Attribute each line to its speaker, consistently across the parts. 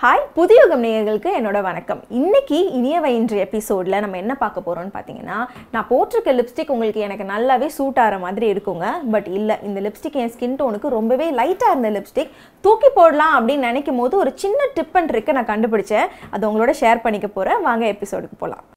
Speaker 1: hi Puthuyugam நேயர்களுக்கு என்னோட வணக்கம் இன்னைக்கு இனியவை இன்று எபிசோடில் நம்ம என்ன பார்க்க போகிறோம்னு பார்த்தீங்கன்னா நான் போட்டிருக்க லிப்ஸ்டிக் உங்களுக்கு எனக்கு நல்லாவே சூட் ஆகிற மாதிரி இருக்குங்க பட் இல்லை இந்த லிப்ஸ்டிக் என் ஸ்கின் டோனுக்கு ரொம்பவே லைட்டாக இருந்த லிப்ஸ்டிக் தூக்கி போடலாம் அப்படின்னு நினைக்கும் போது ஒரு சின்ன டிப் அண்ட் ட்ரிக்கை நான் கண்டுபிடிச்சேன் அது உங்களோட ஷேர் பண்ணிக்க போகிறேன் வாங்க எபிசோடுக்கு போகலாம்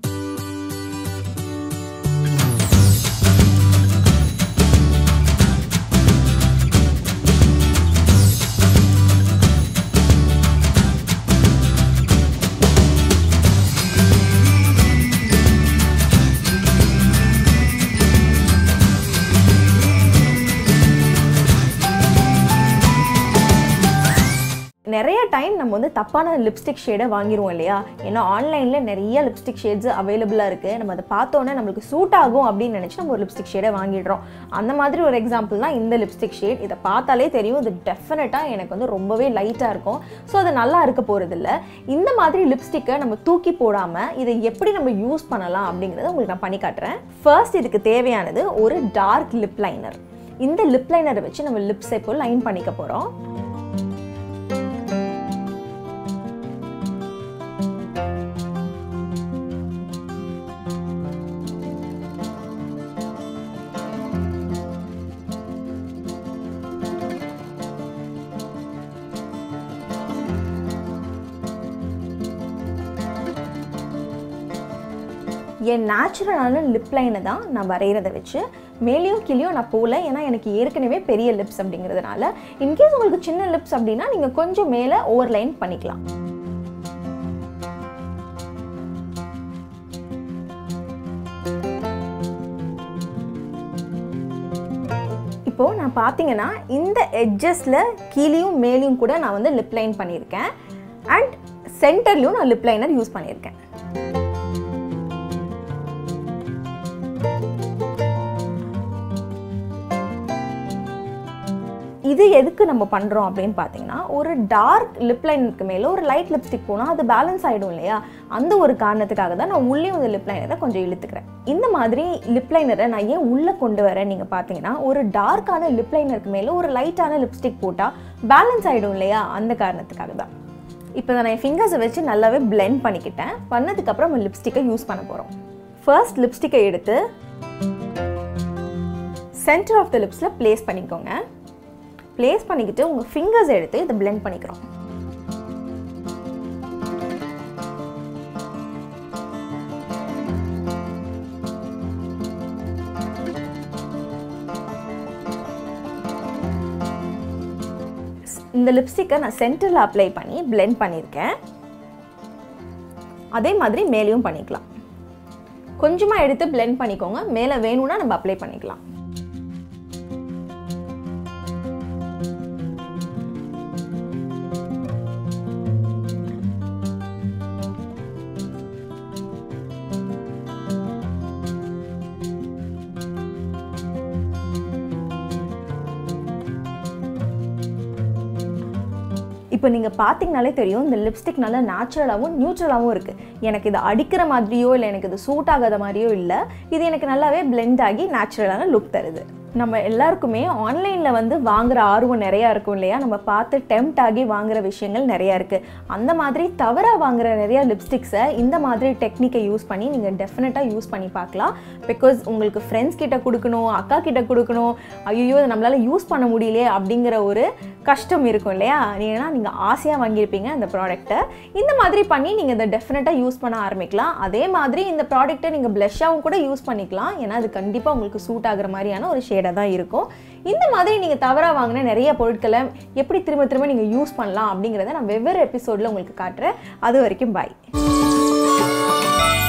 Speaker 1: நிறைய டைம் நம்ம வந்து தப்பான லிப்ஸ்டிக் ஷேடை வாங்கிடுவோம் இல்லையா ஏன்னா ஆன்லைனில் நிறைய லிப்ஸ்டிக் ஷேட்ஸ் அவைலபிளாக இருக்குது நம்ம அதை பார்த்தோன்னே நம்மளுக்கு சூட் ஆகும் அப்படின்னு நினச்சி நம்ம ஒரு லிப்ஸ்டிக் ஷேடை வாங்கிடுறோம் அந்த மாதிரி ஒரு எக்ஸாம்பிள் தான் இந்த லிப்ஸ்டிக் ஷேட் இதை பார்த்தாலே தெரியும் இது டெஃபினட்டாக எனக்கு வந்து ரொம்பவே லைட்டாக இருக்கும் ஸோ அது நல்லா இருக்க போகிறதில்ல இந்த மாதிரி லிப்ஸ்டிக்கை நம்ம தூக்கி போடாமல் இதை எப்படி நம்ம யூஸ் பண்ணலாம் அப்படிங்கிறத உங்களுக்கு நான் பண்ணி காட்டுறேன் ஃபர்ஸ்ட் இதுக்கு தேவையானது ஒரு டார்க் லிப் லைனர் இந்த லிப் லைனரை வச்சு நம்ம லிப்ஸை இப்போ லைன் பண்ணிக்க போகிறோம் என் நேச்சுரலான லிப் லைனை தான் நான் வரைகிறத வச்சு மேலேயும் கீழேயும் நான் போகல ஏன்னா எனக்கு ஏற்கனவே பெரிய லிப்ஸ் அப்படிங்கிறதுனால இன்கேஸ் உங்களுக்கு சின்ன லிப்ஸ் அப்படின்னா நீங்கள் கொஞ்சம் மேலே ஓவர் லைன் பண்ணிக்கலாம் இப்போது நான் பார்த்தீங்கன்னா இந்த எட்ஜஸில் கீழேயும் மேலேயும் கூட நான் வந்து லிப் லைன் பண்ணியிருக்கேன் அண்ட் சென்டர்லையும் நான் லிப் லைனர் யூஸ் பண்ணியிருக்கேன் இது எதுக்கு நம்ம பண்ணுறோம் அப்படின்னு பார்த்தீங்கன்னா ஒரு டார்க் லிப் லைனுக்கு மேலே ஒரு லைட் லிப்ஸ்டிக் போனால் அது பேலன்ஸ் ஆகிடும் இல்லையா அந்த ஒரு காரணத்துக்காக தான் நான் உள்ளே வந்து லிப் லைனரை கொஞ்சம் இழுத்துக்கிறேன் இந்த மாதிரி லிப் லைனரை நான் ஏன் உள்ளே கொண்டு வரேன் நீங்கள் பார்த்தீங்கன்னா ஒரு டார்க்கான லிப் லைனருக்கு மேலே ஒரு லைட்டான லிப்ஸ்டிக் போட்டால் பேலன்ஸ் ஆகிடும் இல்லையா அந்த காரணத்துக்காக தான் இப்போ நான் என் ஃபிங்கர்ஸை வச்சு நல்லாவே பிளெண்ட் பண்ணிக்கிட்டேன் பண்ணதுக்கப்புறம் நம்ம லிப்ஸ்டிக்கை யூஸ் பண்ண போகிறோம் ஃபர்ஸ்ட் லிப்ஸ்டிக்கை எடுத்து சென்டர் ஆஃப் த லிப்ஸில் ப்ளேஸ் பண்ணிக்கோங்க ப்ளேஸ் பண்ணிக்கிட்டு உங்கள் ஃபிங்கர்ஸ் எடுத்து இதை பிளெண்ட் பண்ணிக்கிறோம் இந்த லிப்ஸ்டிக்கை நான் சென்டரில் அப்ளை பண்ணி பிளெண்ட் பண்ணியிருக்கேன் அதே மாதிரி மேலேயும் பண்ணிக்கலாம் கொஞ்சமாக எடுத்து பிளெண்ட் பண்ணிக்கோங்க மேலே வேணும்னா நம்ம அப்ளை பண்ணிக்கலாம் இப்போ நீங்கள் பார்த்தீங்கனாலே தெரியும் இந்த லிப்ஸ்டிக் நல்லா நேச்சுரலாகவும் நியூட்ரலாகவும் இருக்குது எனக்கு இது அடிக்கிற மாதிரியோ இல்லை எனக்கு இது சூட் ஆகாத மாதிரியோ இல்லை இது எனக்கு நல்லாவே பிளெண்ட் ஆகி நேச்சுரலான லுக் தருது நம்ம எல்லாருக்குமே ஆன்லைனில் வந்து வாங்குற ஆர்வம் நிறையா இருக்கும் இல்லையா நம்ம பார்த்து டெம்ட் ஆகி வாங்குற விஷயங்கள் நிறையா இருக்குது அந்த மாதிரி தவறாக வாங்குற நிறையா லிப்ஸ்டிக்ஸை இந்த மாதிரி டெக்னிக்கை யூஸ் பண்ணி நீங்கள் டெஃபினட்டாக யூஸ் பண்ணி பார்க்கலாம் பிகாஸ் உங்களுக்கு ஃப்ரெண்ட்ஸ் கிட்ட கொடுக்கணும் அக்கா கிட்ட கொடுக்கணும் ஐயோ இதை நம்மளால் யூஸ் பண்ண முடியலையே அப்படிங்கிற ஒரு கஷ்டம் இருக்கும் இல்லையா ஏன்னா நீங்கள் ஆசையாக வாங்கியிருப்பீங்க அந்த ப்ராடக்ட்டை இந்த மாதிரி பண்ணி நீங்கள் இதை டெஃபினட்டாக யூஸ் பண்ண ஆரம்பிக்கலாம் அதே மாதிரி இந்த ப்ராடக்ட்டை நீங்கள் ப்ளஷ்ஷாகவும் கூட யூஸ் பண்ணிக்கலாம் ஏன்னா அது கண்டிப்பாக உங்களுக்கு சூட் ஆகிற மாதிரியான ஒரு ஷேடாக தான் இருக்கும் இந்த மாதிரி நீங்கள் தவறாக வாங்கின நிறைய பொருட்களை எப்படி திரும்ப திரும்ப நீங்கள் யூஸ் பண்ணலாம் அப்படிங்கிறத நான் வெவ்வேறு எபிசோடில் உங்களுக்கு காட்டுறேன் அது வரைக்கும் பாய்